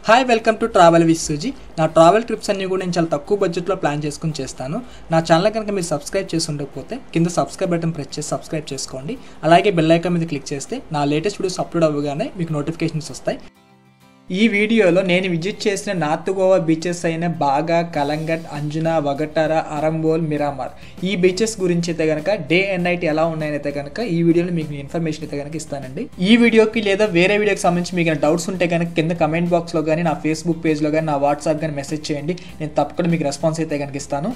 hi welcome to travel with Suji నా travel trips అన్ని కూడా నేను చాలా తక్కువ బడ్జెట్లో ప్లాన్ చేసుకుని చేస్తాను నా ఛానల్ కనుక మీరు సబ్స్క్రైబ్ చేసి ఉండకపోతే కింద సబ్స్క్రైబ్ బటన్ ప్రెస్ చేసి సబ్స్క్రైబ్ చేసుకోండి అలాగే బెల్ ఐకాన్ మీద క్లిక్ చేస్తే నా లేటెస్ట్ వీడియోస్ అప్లోడ్ అవ్వగానే మీకు నోటిఫికేషన్స్ వస్తాయి ఈ వీడియోలో నేను విజిట్ చేసిన నార్త్ గోవా బీచెస్ అయిన బాగా కలంగట్ అంజునా వగటార అరంబోల్ మిరామార్ ఈ బీచెస్ గురించి అయితే కనుక డే అండ్ నైట్ ఎలా ఉన్నాయనైతే కనుక ఈ వీడియోలో మీకు ఇన్ఫర్మేషన్ అయితే కనుక ఇస్తానండి ఈ వీడియోకి లేదా వేరే వీడియోకి సంబంధించి మీకు డౌట్స్ ఉంటే కనుక కింద కమెంట్ బాక్స్లో కానీ నా ఫేస్బుక్ పేజ్లో కానీ నా వాట్సాప్ కానీ మెసేజ్ చేయండి నేను తప్పకుండా మీకు రెస్పాన్స్ అయితే కనుక ఇస్తాను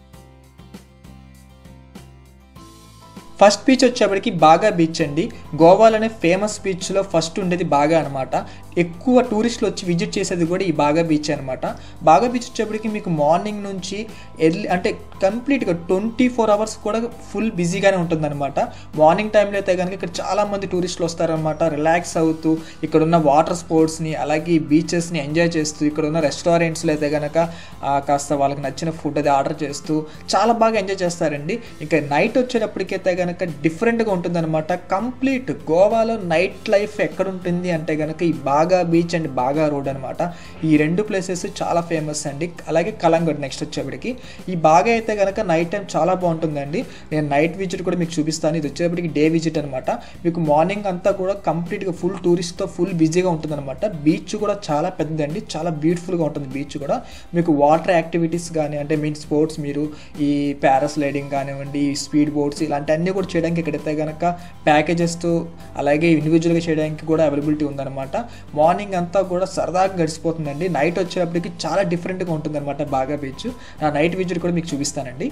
ఫస్ట్ బీచ్ వచ్చేప్పటికి బాగా బీచ్ అండి గోవాలోనే ఫేమస్ బీచ్లో ఫస్ట్ ఉండేది బాగా అనమాట ఎక్కువ టూరిస్టులు వచ్చి విజిట్ చేసేది కూడా ఈ బాగా బీచ్ అనమాట బాగా బీచ్ వచ్చేప్పటికి మీకు మార్నింగ్ నుంచి ఎర్లీ అంటే కంప్లీట్గా ట్వంటీ ఫోర్ అవర్స్ కూడా ఫుల్ బిజీగానే ఉంటుందన్నమాట మార్నింగ్ టైంలో అయితే కనుక ఇక్కడ చాలామంది టూరిస్టులు వస్తారనమాట రిలాక్స్ అవుతూ ఇక్కడ ఉన్న వాటర్ స్పోర్ట్స్ని అలాగే ఈ బీచెస్ని ఎంజాయ్ చేస్తూ ఇక్కడ ఉన్న రెస్టారెంట్స్లో అయితే కనుక కాస్త వాళ్ళకి నచ్చిన ఫుడ్ అది ఆర్డర్ చేస్తూ చాలా బాగా ఎంజాయ్ చేస్తారండి ఇంకా నైట్ వచ్చేటప్పటికైతే కనుక డిఫరెంట్గా ఉంటుందన్నమాట కంప్లీట్ గోవాలో నైట్ లైఫ్ ఎక్కడ ఉంటుంది అంటే కనుక ఈ బాగా బీచ్ అండ్ బాగా రోడ్ అనమాట ఈ రెండు ప్లేసెస్ చాలా ఫేమస్ అండి అలాగే కలంగడ్ నెక్స్ట్ వచ్చేప్పటికి ఈ బాగా అయితే కనుక నైట్ టైం చాలా బాగుంటుందండి నేను నైట్ విజిట్ కూడా మీకు చూపిస్తాను ఇది వచ్చేప్పటికి డే విజిట్ అనమాట మీకు మార్నింగ్ అంతా కూడా కంప్లీట్గా ఫుల్ టూరిస్ట్తో ఫుల్ బిజీగా ఉంటుందన్నమాట బీచ్ కూడా చాలా పెద్దదండి చాలా బ్యూటిఫుల్గా ఉంటుంది బీచ్ కూడా మీకు వాటర్ యాక్టివిటీస్ కానీ అంటే మీన్ స్పోర్ట్స్ మీరు ఈ పారాస్లైడింగ్ కానివ్వండి స్పీడ్ బోట్స్ ఇలాంటి అన్నీ కూడా చేయడానికి ఇక్కడైతే కనుక ప్యాకేజెస్తో అలాగే ఇండివిజువల్గా చేయడానికి కూడా అవైలబిలిటీ ఉందన్నమాట మార్నింగ్ అంతా కూడా సరదాగా గడిచిపోతుందండి నైట్ వచ్చేటప్పటికి చాలా డిఫరెంట్గా ఉంటుందన్నమాట బాగా బీచ్ నా నైట్ విజిట్ కూడా మీకు చూపిస్తానండి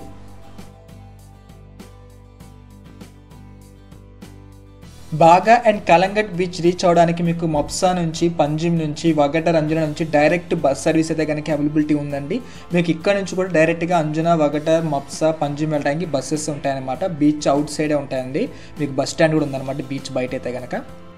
బాగా అండ్ కలంగట్ బీచ్ రీచ్ అవడానికి మీకు మొప్సా నుంచి పంజిమ్ నుంచి వగట రంజన నుంచి డైరెక్ట్ బస్ సర్వీస్ అయితే కనుక అవైలబిలిటీ ఉందండి మీకు ఇక్కడ నుంచి కూడా డైరెక్ట్గా అంజనా వగట మప్సా పంజిమ్ వెళ్ళడానికి బస్సెస్ ఉంటాయన్నమాట బీచ్ అవుట్ సైడే ఉంటాయండి మీకు బస్ స్టాండ్ కూడా ఉందన్నమాట బీచ్ బయట అయితే కనుక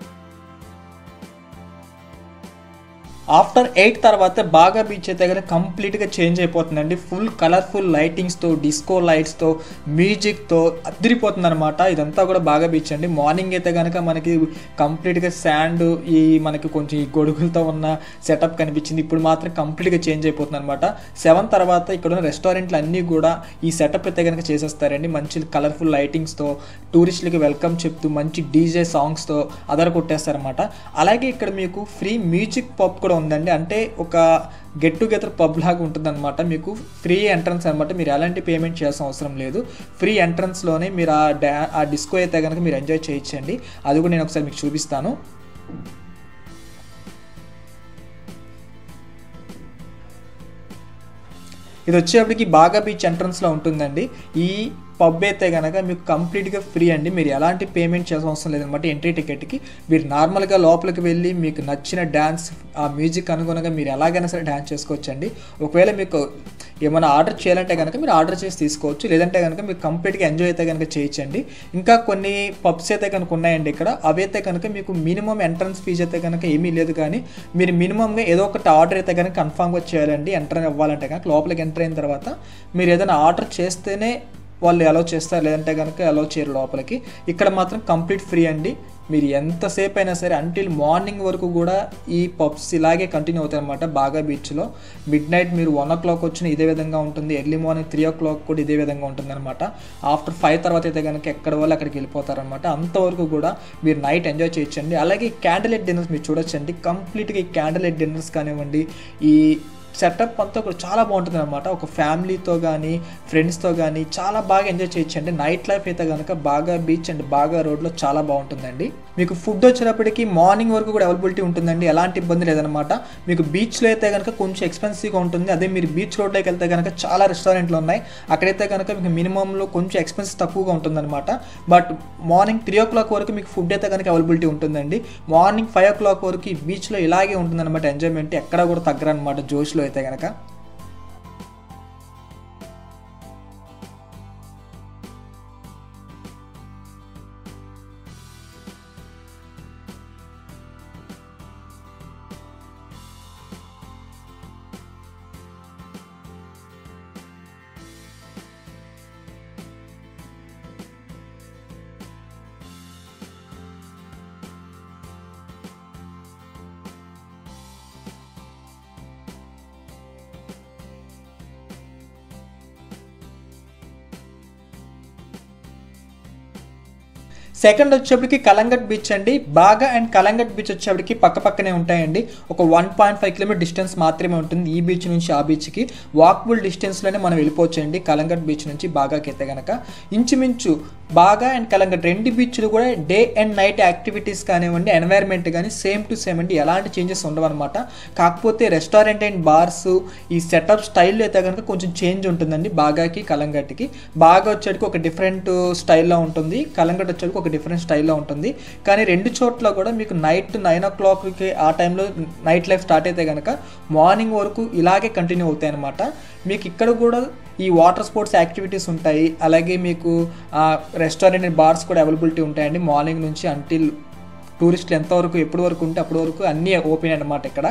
ఆఫ్టర్ ఎయిట్ తర్వాత బాగా బీచ్ అయితే కనుక కంప్లీట్గా చేంజ్ అయిపోతుందండి ఫుల్ కలర్ఫుల్ లైటింగ్స్తో డిస్కో లైట్స్తో మ్యూజిక్తో అదిరిపోతుంది అనమాట ఇదంతా కూడా బాగా బీచ్ అండి మార్నింగ్ అయితే కనుక మనకి కంప్లీట్గా శాండ్ ఈ మనకి కొంచెం ఈ గొడుగులతో ఉన్న సెటప్ కనిపించింది ఇప్పుడు మాత్రం కంప్లీట్గా చేంజ్ అయిపోతుంది అనమాట సెవెన్ తర్వాత ఇక్కడ ఉన్న రెస్టారెంట్లు అన్నీ కూడా ఈ సెటప్ అయితే కనుక చేసేస్తారండి మంచి కలర్ఫుల్ లైటింగ్స్తో టూరిస్టులకి వెల్కమ్ చెప్తూ మంచి డీజే సాంగ్స్తో అదర కొట్టేస్తారనమాట అలాగే ఇక్కడ మీకు ఫ్రీ మ్యూజిక్ పబ్ కూడా ఉందండి అంటే ఒక గెట్ టుగెదర్ పబ్ లాగా ఉంటుందన్నమాట మీకు ఫ్రీ ఎంట్రన్స్ అనమాట మీరు ఎలాంటి పేమెంట్ చేయాల్సిన అవసరం లేదు ఫ్రీ ఎంట్రన్స్లోనే మీరు ఆ డ్యా ఆ డిస్కో అయితే కనుక మీరు ఎంజాయ్ చేయించండి అది కూడా నేను ఒకసారి మీకు చూపిస్తాను ఇది వచ్చేప్పటికి బాగా బీచ్ ఎంట్రన్స్లో ఉంటుందండి ఈ పబ్ అయితే కనుక మీకు కంప్లీట్గా ఫ్రీ అండి మీరు ఎలాంటి పేమెంట్ చేయాల్సిన అవసరం లేదనమాట ఎంట్రీ టికెట్కి మీరు నార్మల్గా లోపలికి వెళ్ళి మీకు నచ్చిన డ్యాన్స్ ఆ మ్యూజిక్ అనుగుణంగా మీరు ఎలాగైనా సరే డ్యాన్స్ చేసుకోవచ్చండి ఒకవేళ మీకు ఏమైనా ఆర్డర్ చేయాలంటే కనుక మీరు ఆర్డర్ చేసి తీసుకోవచ్చు లేదంటే కనుక మీకు కంప్లీట్గా ఎంజాయ్ అయితే కనుక చేయొచ్చండి ఇంకా కొన్ని పబ్స్ అయితే కనుక ఉన్నాయండి ఇక్కడ అవి అయితే కనుక మీకు మినిమం ఎంట్రన్స్ ఫీజు అయితే కనుక ఏమీ లేదు కానీ మీరు మినిమంగా ఏదో ఒకటి ఆర్డర్ అయితే కనుక కన్ఫామ్గా చేయాలండి ఎంటర్ అవ్వాలంటే కనుక లోపలికి ఎంటర్ అయిన తర్వాత మీరు ఏదైనా ఆర్డర్ చేస్తేనే వాళ్ళు అలౌ చేస్తారు లేదంటే కనుక అలౌ చేయరు లోపలికి ఇక్కడ మాత్రం కంప్లీట్ ఫ్రీ అండి మీరు ఎంతసేపు అయినా సరే అంటిల్ మార్నింగ్ వరకు కూడా ఈ పబ్స్ ఇలాగే కంటిన్యూ అవుతాయి అనమాట బాగా బీచ్లో మిడ్ నైట్ మీరు వన్ ఓ క్లాక్ వచ్చిన ఇదే విధంగా ఉంటుంది early morning three o'clock కూడా ఇదే విధంగా ఉంటుంది అనమాట ఆఫ్టర్ ఫైవ్ తర్వాత అయితే కనుక ఎక్కడ వాళ్ళు అక్కడికి వెళ్ళిపోతారనమాట అంతవరకు కూడా మీరు నైట్ ఎంజాయ్ చేయొచ్చండి అలాగే ఈ క్యాండిల్ లైట్ డిన్నర్స్ మీరు చూడొచ్చండి కంప్లీట్గా ఈ క్యాండిల్ లైట్ డిన్నర్స్ కానివ్వండి ఈ సెటప్ అంతా కూడా చాలా బాగుంటుంది అనమాట ఒక ఫ్యామిలీతో కానీ ఫ్రెండ్స్తో కానీ చాలా బాగా ఎంజాయ్ చేయొచ్చు అండి నైట్ లైఫ్ అయితే కనుక బాగా బీచ్ అండ్ బాగా రోడ్లో చాలా బాగుంటుందండి మీకు ఫుడ్ వచ్చేటప్పటికి మార్నింగ్ వరకు కూడా అవైలబిలిటీ ఉంటుందండి ఎలాంటి ఇబ్బంది లేదనమాట మీకు బీచ్లో అయితే కనుక కొంచెం ఎక్స్పెన్సివ్గా ఉంటుంది అదే మీరు బీచ్ రోడ్లోకి వెళ్తే కనుక చాలా రెస్టారెంట్లు ఉన్నాయి అక్కడైతే కనుక మీకు మినిమంలో కొంచెం ఎక్స్పెన్స్ తక్కువగా ఉంటుందన్నమాట but morning three o'clock వరకు మీకు ఫుడ్ అయితే కనుక అవైలబిలిటీ ఉంటుందండి మార్నింగ్ ఫైవ్ ఓ క్లాక్ వరకు ఈ బీచ్లో ఇలాగే ఉంటుందన్నమాట ఎంజాయ్మెంట్ ఎక్కడ కూడా తగ్గరనమాట జోష్లో అయితే కనుక సెకండ్ వచ్చేప్పటికి కలంగట్ బీచ్ అండి బాగా అండ్ కలంగట్ బీచ్ వచ్చేప్పటికి పక్క పక్కనే ఉంటాయండి ఒక one point five kilometre distance మాత్రమే ఉంటుంది ఈ బీచ్ నుంచి ఆ బీచ్కి వాక్బుల్ డిస్టెన్స్లోనే మనం వెళ్ళిపోవచ్చు అండి కలంగట్ బీచ్ నుంచి బాగాకి అయితే కనుక ఇంచుమించు బాగా అండ్ కలంగట్ రెండు బీచ్లు కూడా డే అండ్ నైట్ యాక్టివిటీస్ కానివ్వండి ఎన్వైర్న్మెంట్ కానీ సేమ్ టు సేమ్ అండి ఎలాంటి చేంజెస్ ఉండవు అనమాట కాకపోతే రెస్టారెంట్ అండ్ బార్స్ ఈ సెటప్ స్టైల్లో అయితే కనుక కొంచెం చేంజ్ ఉంటుందండి బాగాకి కలంగట్కి బాగా వచ్చేటికి ఒక డిఫరెంట్ స్టైల్లో ఉంటుంది కలంగట్ వచ్చేటికి ఒక డిఫరెంట్ స్టైల్లో ఉంటుంది కానీ రెండు చోట్ల కూడా మీకు నైట్ నైన్ ఓ క్లాక్కి ఆ టైంలో నైట్ లైఫ్ స్టార్ట్ అయితే కనుక మార్నింగ్ వరకు ఇలాగే కంటిన్యూ అవుతాయి అనమాట మీకు ఇక్కడ కూడా ఈ వాటర్ స్పోర్ట్స్ యాక్టివిటీస్ ఉంటాయి అలాగే మీకు రెస్టారెంట్ అండ్ బార్స్ కూడా అవైలబిలిటీ ఉంటాయండి మార్నింగ్ నుంచి అంటిల్ టూరిస్టులు ఎంతవరకు ఎప్పటి వరకు ఉంటే అప్పటి వరకు అన్నీ ఓపెన్ అనమాట ఇక్కడ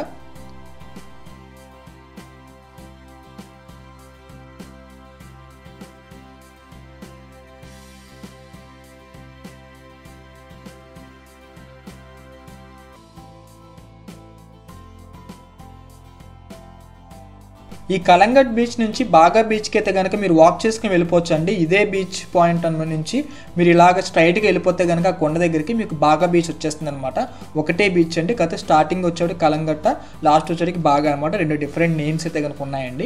ఈ కలంగట్ బీచ్ నుంచి బాగా బీచ్కి అయితే కనుక మీరు వాక్ చేసుకుని వెళ్ళిపోవచ్చు అండి ఇదే బీచ్ పాయింట్ అన్న నుంచి మీరు ఇలాగ స్ట్రైట్గా వెళ్ళిపోతే కనుక ఆ కొండ దగ్గరికి మీకు బాగా బీచ్ వచ్చేస్తుంది అనమాట ఒకటే బీచ్ అండి కాకపోతే స్టార్టింగ్ వచ్చేటికి కలంగట్ట లాస్ట్ వచ్చేటికి బాగా అనమాట రెండు డిఫరెంట్ నేమ్స్ అయితే కనుక ఉన్నాయండి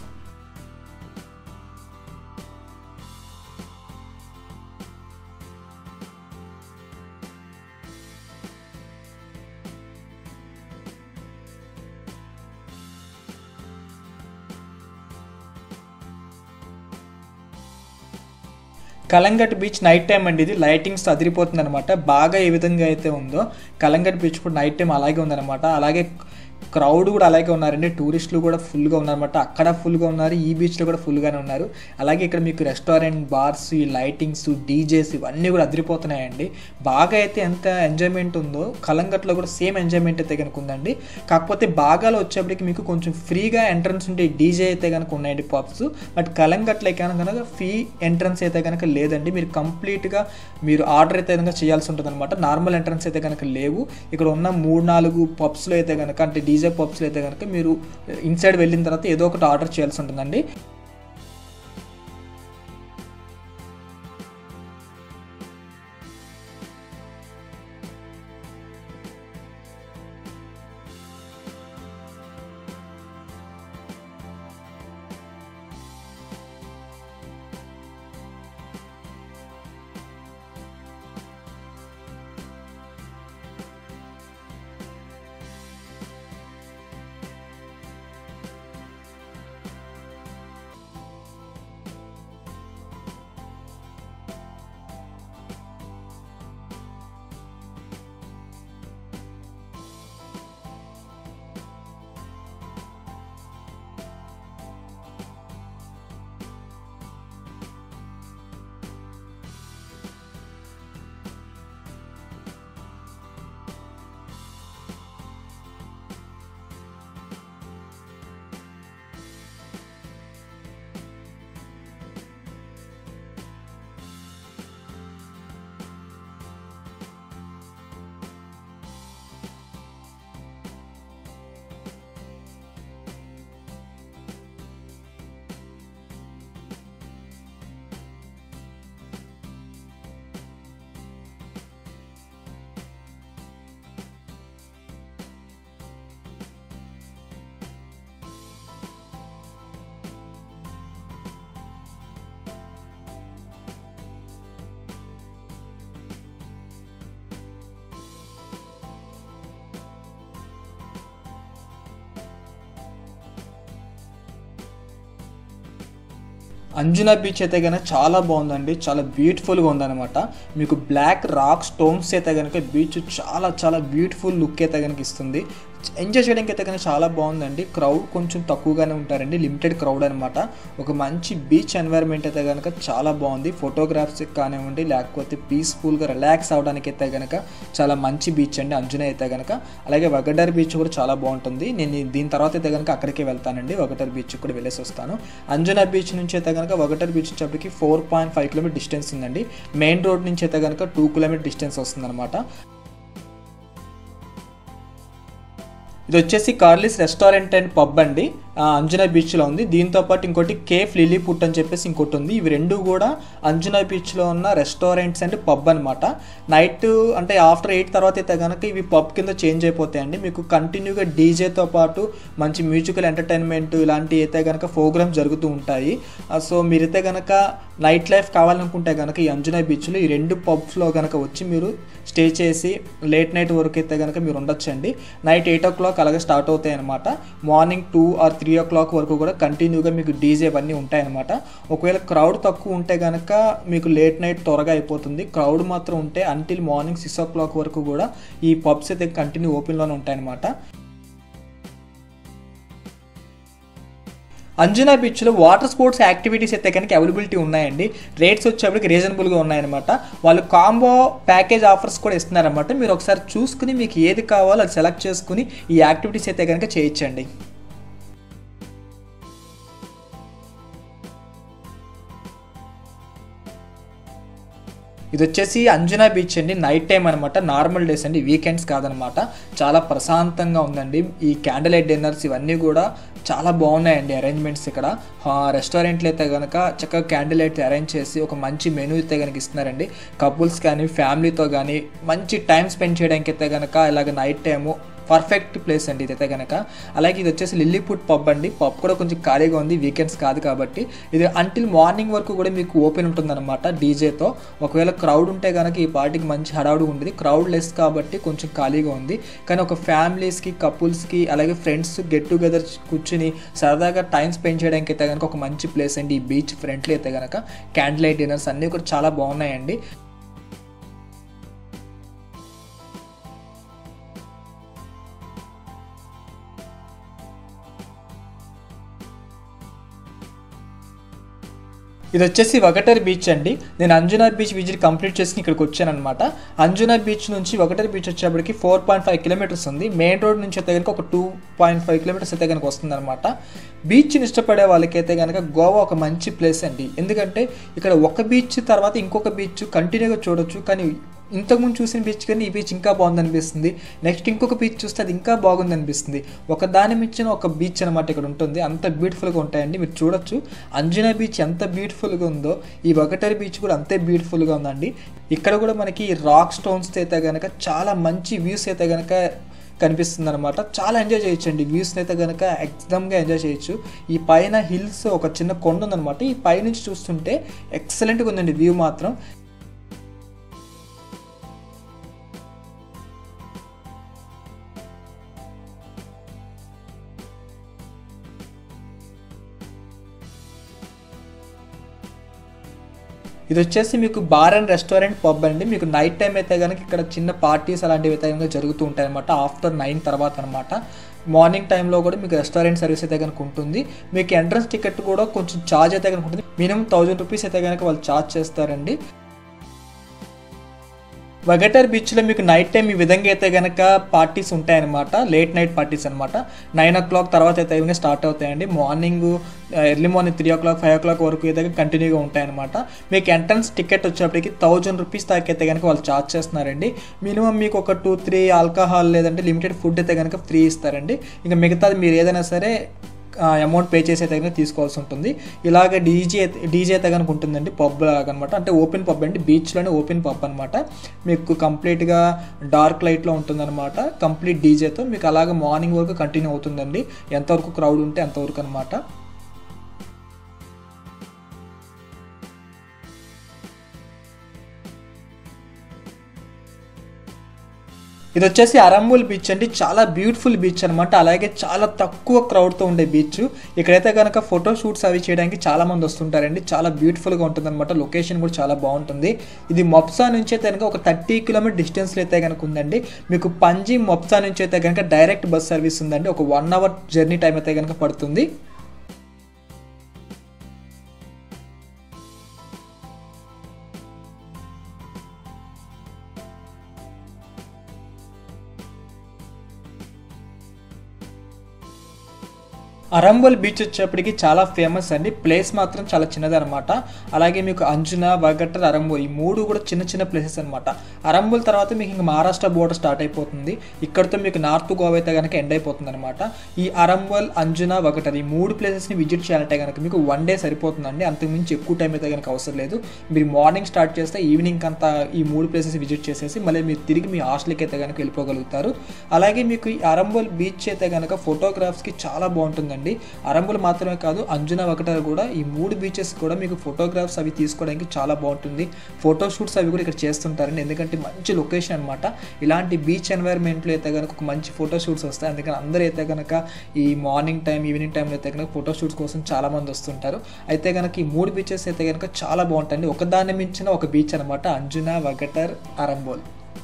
కలంగట్ బీచ్ నైట్ టైం అండి ఇది లైటింగ్స్ అదిరిపోతుంది అనమాట బాగా ఏ విధంగా అయితే ఉందో కలంగట్ బీచ్ కూడా నైట్ టైం అలాగే ఉందన్నమాట అలాగే క్రౌడ్ కూడా అలాగే ఉన్నారండి టూరిస్టులు కూడా ఫుల్గా ఉన్నారన్నమాట అక్కడ ఫుల్గా ఉన్నారు ఈ బీచ్లో కూడా ఫుల్గానే ఉన్నారు అలాగే ఇక్కడ మీకు రెస్టారెంట్ బార్స్ ఈ లైటింగ్స్ డీజేస్ ఇవన్నీ కూడా అదిరిపోతున్నాయండి బాగా అయితే ఎంత ఎంజాయ్మెంట్ ఉందో కలంగట్లో కూడా సేమ్ ఎంజాయ్మెంట్ అయితే కనుక ఉందండి కాకపోతే బాగాలో వచ్చేప్పటికి మీకు కొంచెం ఫ్రీగా ఎంట్రన్స్ ఉంటే డీజే అయితే కనుక ఉన్నాయండి పాప్స్ బట్ కలంగట్లో కనుక ఫ్రీ ఎంట్రన్స్ అయితే కనుక లేదండి మీరు కంప్లీట్గా మీరు ఆర్డర్ అయితే కనుక చేయాల్సి ఉంటుంది అనమాట నార్మల్ ఎంట్రన్స్ అయితే కనుక లేవు ఇక్కడ ఉన్న మూడు నాలుగు పబ్స్లో అయితే కనుక అంటే డీజే పబ్స్లో అయితే కనుక మీరు ఇన్సైడ్ వెళ్ళిన తర్వాత ఏదో ఒకటి ఆర్డర్ చేయాల్సి ఉంటుందండి అంజునా బీచ్ అయితే కనుక చాలా బాగుందండి చాలా బ్యూటిఫుల్గా ఉందన్నమాట మీకు బ్లాక్ రాక్ స్టోన్స్ అయితే కనుక బీచ్ చాలా చాలా బ్యూటిఫుల్ లుక్ అయితే కనుక ఇస్తుంది ఎంజాయ్ చేయడానికి అయితే కనుక చాలా బాగుందండి క్రౌడ్ కొంచెం తక్కువగానే ఉంటారండి లిమిటెడ్ క్రౌడ్ అనమాట ఒక మంచి బీచ్ ఎన్వైర్న్మెంట్ అయితే కనుక చాలా బాగుంది ఫోటోగ్రాఫ్స్ కానివ్వండి లేకపోతే పీస్ఫుల్గా రిలాక్స్ అవడానికి అయితే కనుక చాలా మంచి బీచ్ అండి అంజున అయితే కనుక అలాగే వగడర్ బీచ్ కూడా చాలా బాగుంటుంది నేను దీని తర్వాత అయితే కనుక అక్కడికే వెళ్తానండి వగటర్ బీచ్ కూడా వెళ్ళేసి వస్తాను అంజునా బీచ్ నుంచి అయితే కనుక వగటర్ బీచ్ వచ్చేప్పటికి four point five kilometre distance ఉందండి మెయిన్ రోడ్ నుంచి అయితే కనుక టూ కిలోమీటర్ డిస్టెన్స్ వస్తుందన్నమాట ఇది వచ్చేసి కార్లిస్ రెస్టారెంట్ అండ్ పబ్ అండి ఆ, అంజనా బీచ్లో ఉంది దీంతో పాటు ఇంకోటి కేఫ్ లిల్లీ పుట్ అని చెప్పేసి ఇంకోటి ఉంది ఇవి రెండు కూడా అంజనా బీచ్లో ఉన్న రెస్టారెంట్స్ అండ్ పబ్ అనమాట నైట్ అంటే ఆఫ్టర్ ఎయిట్ తర్వాత అయితే కనుక ఇవి పబ్ కింద చేంజ్ అయిపోతాయండి మీకు కంటిన్యూగా డీజేతో పాటు మంచి మ్యూజికల్ ఎంటర్టైన్మెంట్ ఇలాంటివి అయితే కనుక ప్రోగ్రామ్స్ జరుగుతూ ఉంటాయి ఆ, సో మీరైతే కనుక నైట్ లైఫ్ కావాలనుకుంటే కనుక ఈ అంజనా బీచ్లో ఈ రెండు పబ్స్లో కనుక వచ్చి మీరు స్టే చేసి లేట్ నైట్ వరకు అయితే కనుక మీరు ఉండొచ్చండి నైట్ ఎయిట్ ఓ క్లాక్ అలాగే స్టార్ట్ అవుతాయి అనమాట morning two or three o'clock వరకు కూడా కంటిన్యూగా మీకు డీజే అవన్నీ ఉంటాయన్నమాట ఒకవేళ క్రౌడ్ తక్కువ ఉంటే కనుక మీకు లేట్ నైట్ త్వరగా అయిపోతుంది క్రౌడ్ మాత్రం ఉంటే until morning six o'clock వరకు కూడా ఈ పబ్స్ అయితే కంటిన్యూ ఓపెన్లోనే ఉంటాయన్నమాట అంజనా బీచ్లో వాటర్ స్పోర్ట్స్ యాక్టివిటీస్ అయితే కనుక అవైలబిలిటీ ఉన్నాయండి రేట్స్ వచ్చేప్పటికి రీజనబుల్గా ఉన్నాయన్నమాట వాళ్ళు కాంబో ప్యాకేజ్ ఆఫర్స్ కూడా ఇస్తున్నారన్నమాట మీరు ఒకసారి చూసుకుని మీకు ఏది కావాలో అది సెలెక్ట్ చేసుకుని ఈ యాక్టివిటీస్ అయితే కనుక చేయించండి ఇది వచ్చేసి అంజనా బీచ్ అండి నైట్ టైం అనమాట నార్మల్ డేస్ అండి వీకెండ్స్ కాదనమాట చాలా ప్రశాంతంగా ఉందండి ఈ క్యాండిల్ లైట్ డిన్నర్స్ ఇవన్నీ కూడా చాలా బాగున్నాయండి అరేంజ్మెంట్స్ ఇక్కడ రెస్టారెంట్లు అయితే కనుక చక్కగా క్యాండిల్ లైట్ అరేంజ్ చేసి ఒక మంచి మెనూ అయితే కనుక ఇస్తున్నారండి కపుల్స్ కానీ ఫ్యామిలీతో కానీ మంచి టైం స్పెండ్ చేయడానికి అయితే కనుక ఇలాగ నైట్ టైము పర్ఫెక్ట్ ప్లేస్ అండి ఇదైతే కనుక అలాగే ఇది వచ్చేసి లిల్లీపుట్ పబ్ అండి పబ్ కూడా కొంచెం ఖాళీగా ఉంది వీకెండ్స్ కాదు కాబట్టి ఇది అంటిల్ మార్నింగ్ వరకు కూడా మీకు ఓపెన్ ఉంటుందన్నమాట డీజేతో ఒకవేళ క్రౌడ్ ఉంటే కనుక ఈ పార్టీకి మంచి హడావుడి ఉండేది క్రౌడ్ లెస్ కాబట్టి కొంచెం ఖాళీగా ఉంది కానీ ఒక ఫ్యామిలీస్కి కపుల్స్కి అలాగే ఫ్రెండ్స్ గెట్ టుగెదర్ కూర్చుని సరదాగా టైం స్పెండ్ చేయడానికి అయితే కనుక ఒక మంచి ప్లేస్ అండి ఈ బీచ్ ఫ్రంట్లో అయితే కనుక క్యాండిల్ లైట్ డిన్నర్స్ అన్నీ కూడా చాలా బాగున్నాయండి ఇది వచ్చేసి వగటర్ బీచ్ అండి నేను అంజునా బీచ్ విజిట్ కంప్లీట్ చేసి ఇక్కడికి వచ్చాను అనమాట అంజునా బీచ్ నుంచి వగటర్ బీచ్ వచ్చేప్పటికి ఫోర్ పాయింట్ ఫైవ్ కిలోమీటర్స్ ఉంది మెయిన్ రోడ్ నుంచి అయితే కనుక ఒక టూ పాయింట్ ఫైవ్ కిలోమీటర్స్ అయితే కనుక వస్తుంది అనమాట బీచ్ని ఇష్టపడే వాళ్ళకైతే కనుక గోవా ఒక మంచి ప్లేస్ అండి ఎందుకంటే ఇక్కడ ఒక బీచ్ తర్వాత ఇంకొక బీచ్ కంటిన్యూగా చూడొచ్చు కానీ ఇంతకుముందు చూసిన బీచ్ కానీ ఈ బీచ్ ఇంకా బాగుంది అనిపిస్తుంది నెక్స్ట్ ఇంకొక బీచ్ చూస్తే అది ఇంకా బాగుంది అనిపిస్తుంది ఒక దాని మించిన ఒక బీచ్ అనమాట ఇక్కడ ఉంటుంది అంత బ్యూటిఫుల్గా ఉంటాయండి మీరు చూడొచ్చు అంజనా బీచ్ ఎంత బ్యూటిఫుల్గా ఉందో ఈ వగటరి బీచ్ కూడా అంతే బ్యూటిఫుల్గా ఉందండి ఇక్కడ కూడా మనకి రాక్ స్టోన్స్ అయితే కనుక చాలా మంచి వ్యూస్ అయితే కనుక కనిపిస్తుంది అనమాట చాలా ఎంజాయ్ చేయొచ్చు అండి వ్యూస్ని అయితే కనుక ఎక్దమ్గా ఎంజాయ్ చేయొచ్చు ఈ పైన హిల్స్ ఒక చిన్న కొండ ఉందన్నమాట ఈ పైనుంచి చూస్తుంటే ఎక్సలెంట్గా ఉందండి వ్యూ మాత్రం ఇది వచ్చేసి మీకు బార్ అండ్ రెస్టారెంట్ పబ్ అండి మీకు నైట్ టైం అయితే కనుక ఇక్కడ చిన్న పార్టీస్ అలాంటివి అయితే కనుక జరుగుతూ ఉంటాయి అనమాట ఆఫ్టర్ నైన్ తర్వాత అనమాట మార్నింగ్ టైంలో కూడా మీకు రెస్టారెంట్ సర్వీస్ అయితే కనుక ఉంటుంది మీకు ఎంట్రన్స్ టికెట్ కూడా కొంచెం ఛార్జ్ అయితే కనుక ఉంటుంది మినిమం థౌజండ్ రూపీస్ అయితే కనుక వాళ్ళు ఛార్జ్ చేస్తారండి వగటర్ బీచ్లో మీకు నైట్ టైం ఈ విధంగా అయితే కనుక పార్టీస్ ఉంటాయన్నమాట లేట్ నైట్ పార్టీస్ అనమాట నైన్ ఓ క్లాక్ తర్వాత అయితే ఇవన్నీ స్టార్ట్ అవుతాయండి morning early morning three o'clock five o'clock వరకు అయితే కంటిన్యూగా ఉంటాయన్నమాట మీకు ఎంట్రన్స్ టికెట్ వచ్చేప్పటికి థౌజండ్ రూపీస్ దాకా అయితే కనుక వాళ్ళు ఛార్జ్ చేస్తున్నారండి మినిమం మీకు ఒక టూ త్రీ ఆల్కహాల్ లేదంటే లిమిటెడ్ ఫుడ్ అయితే కనుక ఫ్రీ ఇస్తారండి ఇంకా మిగతాది మీరు ఏదైనా సరే అమౌంట్ పే చేసి అయితే కనుక తీసుకోవాల్సి ఉంటుంది ఇలాగ డీజే డీజే అయితే కనుక ఉంటుందండి పబ్ లాగా అనమాట అంటే ఓపెన్ పబ్ అండి బీచ్లోనే ఓపెన్ పబ్ అనమాట మీకు కంప్లీట్గా డార్క్ లైట్లో ఉంటుందన్నమాట కంప్లీట్ డీజేతో మీకు అలాగ మార్నింగ్ వరకు కంటిన్యూ అవుతుందండి ఎంతవరకు క్రౌడ్ ఉంటే అంతవరకు అనమాట ఇది వచ్చేసి అరంబుల్ బీచ్ అండి చాలా బ్యూటిఫుల్ బీచ్ అనమాట అలాగే చాలా తక్కువ క్రౌడ్తో ఉండే బీచ్ ఇక్కడైతే కనుక ఫోటో షూట్స్ అవి చేయడానికి చాలా మంది వస్తుంటారండి చాలా బ్యూటిఫుల్గా ఉంటుంది అనమాట లొకేషన్ కూడా చాలా బాగుంటుంది ఇది మొప్సా నుంచి అయితే కనుక ఒక థర్టీ కిలోమీటర్ డిస్టెన్స్లో అయితే కనుక ఉందండి మీకు పంజీ మొప్సా నుంచి అయితే కనుక డైరెక్ట్ బస్ సర్వీస్ ఉందండి ఒక వన్ అవర్ జర్నీ టైం అయితే కనుక పడుతుంది అరంబల్ బీచ్ వచ్చేప్పటికి చాలా ఫేమస్ అండి ప్లేస్ మాత్రం చాలా చిన్నదనమాట అలాగే మీకు అంజున వగట్టర్ అరంబోల్ ఈ మూడు కూడా చిన్న చిన్న ప్లేసెస్ అనమాట అరంబోల్ తర్వాత మీకు ఇంకా మహారాష్ట్ర బోర్డర్ స్టార్ట్ అయిపోతుంది ఇక్కడితో మీకు నార్త్ గోవా అయితే కనుక ఎండ్ అయిపోతుంది అనమాట ఈ అరంబోల్ అంజున వగటర్ ఈ మూడు ప్లేసెస్ని విజిట్ చేయాలంటే కనుక మీకు వన్ డే సరిపోతుందండి అంతకుమించి ఎక్కువ టైం అయితే కనుక అవసరం లేదు మీరు మార్నింగ్ స్టార్ట్ చేస్తే ఈవినింగ్ అంతా ఈ మూడు ప్లేసెస్ విజిట్ చేసేసి మళ్ళీ మీరు తిరిగి మీ హాస్టల్కి అయితే కనుక వెళ్ళిపోగలుగుతారు అలాగే మీకు ఈ అరంబోల్ బీచ్ అయితే కనుక ఫోటోగ్రాఫ్స్కి చాలా బాగుంటుందండి అరంబులు మాత్రమే కాదు అంజున ఒకటారు కూడా ఈ మూడు బీచెస్ కూడా మీకు ఫోటోగ్రాఫ్స్ అవి తీసుకోవడానికి చాలా బాగుంటుంది ఫోటో షూట్స్ అవి కూడా ఇక్కడ చేస్తుంటారండి ఎందుకంటే మంచి లొకేషన్ అనమాట ఇలాంటి బీచ్ ఎన్వైర్న్మెంట్లో అయితే కనుక ఒక మంచి ఫోటో షూట్స్ వస్తాయి అందుకని అందరూ అయితే కనుక ఈ మార్నింగ్ టైం ఈవినింగ్ టైంలో అయితే కనుక ఫోటో షూట్స్ కోసం చాలా మంది వస్తుంటారు అయితే కనుక ఈ మూడు బీచెస్ అయితే కనుక చాలా బాగుంటాయండి ఒకదాన్ని మించిన ఒక బీచ్ అనమాట అంజున వగటర్ అరంబోల్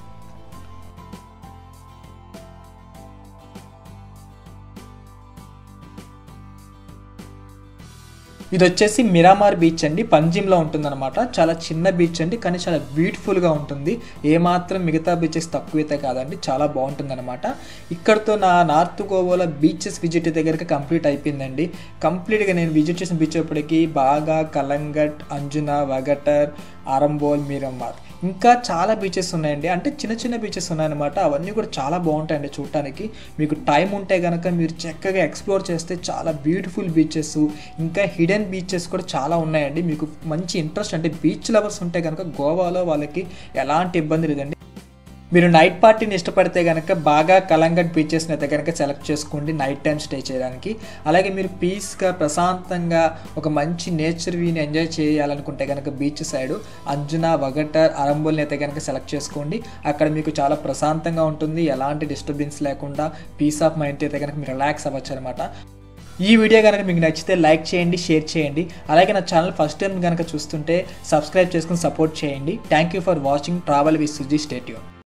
ఇది వచ్చేసి మిరామార్ బీచ్ అండి పంజిమ్లో ఉంటుందన్నమాట చాలా చిన్న బీచ్ అండి కానీ చాలా బ్యూటిఫుల్గా ఉంటుంది ఏమాత్రం మిగతా బీచెస్ తక్కువైతే కాదండి చాలా బాగుంటుందన్నమాట ఇక్కడతో నా నార్త్ గోవాలో బీచెస్ విజిట్ దగ్గరికి కంప్లీట్ అయిపోయిందండి కంప్లీట్గా నేను విజిట్ చేసిన బీచ్ అప్పటికి బాగా కలంగట్ అంజున వగటర్ ఆరంబోల్ మీరమ్మార్ ఇంకా చాలా బీచెస్ ఉన్నాయండి అంటే చిన్న చిన్న బీచెస్ ఉన్నాయన్నమాట అవన్నీ కూడా చాలా బాగుంటాయండి చూడటానికి మీకు టైం ఉంటే కనుక మీరు చక్కగా ఎక్స్ప్లోర్ చేస్తే చాలా బ్యూటిఫుల్ బీచెస్ ఇంకా హిడెన్ బీచెస్ కూడా చాలా ఉన్నాయండి మీకు మంచి ఇంట్రెస్ట్ అంటే బీచ్ లవర్స్ ఉంటే కనుక గోవాలో వాళ్ళకి ఎలాంటి ఇబ్బంది లేదండి మీరు నైట్ పార్టీని ఇష్టపడితే కనుక బాగా కలంగట్ బీచెస్ని అయితే కనుక సెలెక్ట్ చేసుకోండి నైట్ టైం స్టే చేయడానికి అలాగే మీరు పీస్గా ప్రశాంతంగా ఒక మంచి నేచర్ వీని ఎంజాయ్ చేయాలనుకుంటే కనుక బీచ్ సైడ్ అంజున వగటర్ అరంబోల్ని అయితే కనుక సెలెక్ట్ చేసుకోండి అక్కడ మీకు చాలా ప్రశాంతంగా ఉంటుంది ఎలాంటి డిస్టర్బెన్స్ లేకుండా పీస్ ఆఫ్ మైండ్ అయితే కనుక మీరు రిలాక్స్ అవ్వచ్చు అనమాట ఈ వీడియో కనుక మీకు నచ్చితే లైక్ చేయండి షేర్ చేయండి అలాగే నా ఛానల్ ఫస్ట్ టైం కనుక చూస్తుంటే సబ్స్క్రైబ్ చేసుకుని సపోర్ట్ చేయండి thank you for watching travel with Suji stay tune